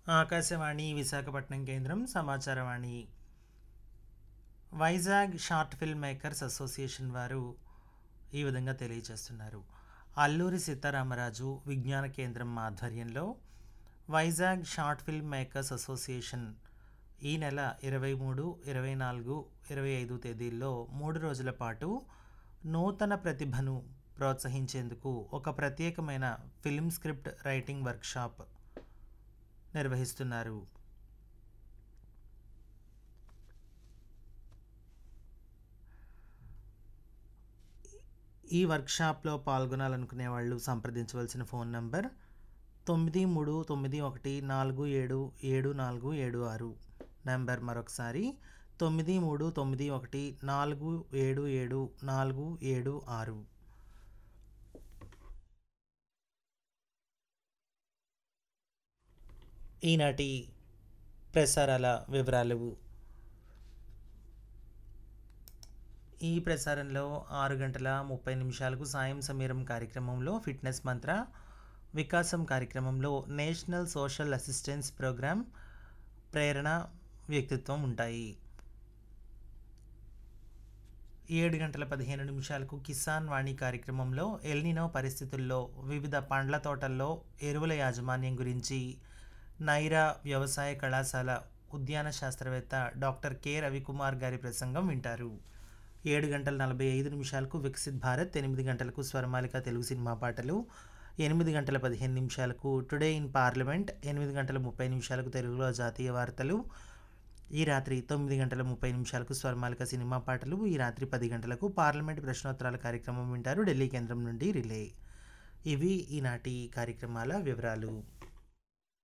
ఆకాశవాణి విశాఖపట్నం కేంద్రం సమాచారవాణి Vizag short film makers association వారు ఈ విధంగా తెలియజేస్తున్నారు అల్లూరి సీతారామరాజు విజ్ఞాన కేంద్రం ఆధ్వర్యంలో Vizag short film makers association ఈ నెల ఇరవై మూడు ఇరవై నాలుగు ఇరవై ఐదు తేదీల్లో మూడు రోజుల పాటు నూతన ప్రతిభను ప్రోత్సహించేందుకు ఒక ప్రత్యేకమైన ఫిల్మ్ స్క్రిప్ట్ రైటింగ్ వర్క్షాప్ నిర్వహిస్తున్నారు ఈ వర్క్షాప్లో పాల్గొనాలనుకునే వాళ్ళు సంప్రదించవలసిన ఫోన్ నంబర్ తొమ్మిది మూడు తొమ్మిది ఒకటి నాలుగు ఏడు ఏడు నాలుగు ఏడు ఆరు నెంబర్ మరొకసారి తొమ్మిది మూడు తొమ్మిది ఒకటి నాలుగు ఏడు ఏడు నాలుగు ఏడు ఆరు ఈనాటి ప్రసారాల వివరాలు ఈ ప్రసారంలో ఆరు గంటల ముప్పై నిమిషాలకు సాయం సమీరం కార్యక్రమంలో ఫిట్నెస్ మంత్ర వికాసం కార్యక్రమంలో నేషనల్ సోషల్ అసిస్టెన్స్ ప్రోగ్రామ్ ప్రేరణ వ్యక్తిత్వం ఉంటాయి ఏడు గంటల పదిహేను నిమిషాలకు కిసాన్ వాణి కార్యక్రమంలో ఎల్నినో పరిస్థితుల్లో వివిధ పండ్ల తోటల్లో ఎరువుల యాజమాన్యం గురించి నైరా వ్యవసాయ కళాశాల ఉద్యాన శాస్త్రవేత్త డాక్టర్ కె రవికుమార్ గారి ప్రసంగం వింటారు ఏడు గంటల నలభై ఐదు నిమిషాలకు వికసిత్ భారత్ ఎనిమిది గంటలకు స్వరమాలిక తెలుగు సినిమా పాటలు ఎనిమిది గంటల పదిహేను నిమిషాలకు టుడే ఇన్ పార్లమెంట్ ఎనిమిది గంటల ముప్పై నిమిషాలకు తెలుగులో జాతీయ వార్తలు ఈ రాత్రి తొమ్మిది గంటల ముప్పై నిమిషాలకు స్వరమాలిక సినిమా పాటలు ఈ రాత్రి పది గంటలకు పార్లమెంట్ ప్రశ్నోత్తరాల కార్యక్రమం వింటారు ఢిల్లీ కేంద్రం నుండి రిలే ఇవి ఈనాటి కార్యక్రమాల వివరాలు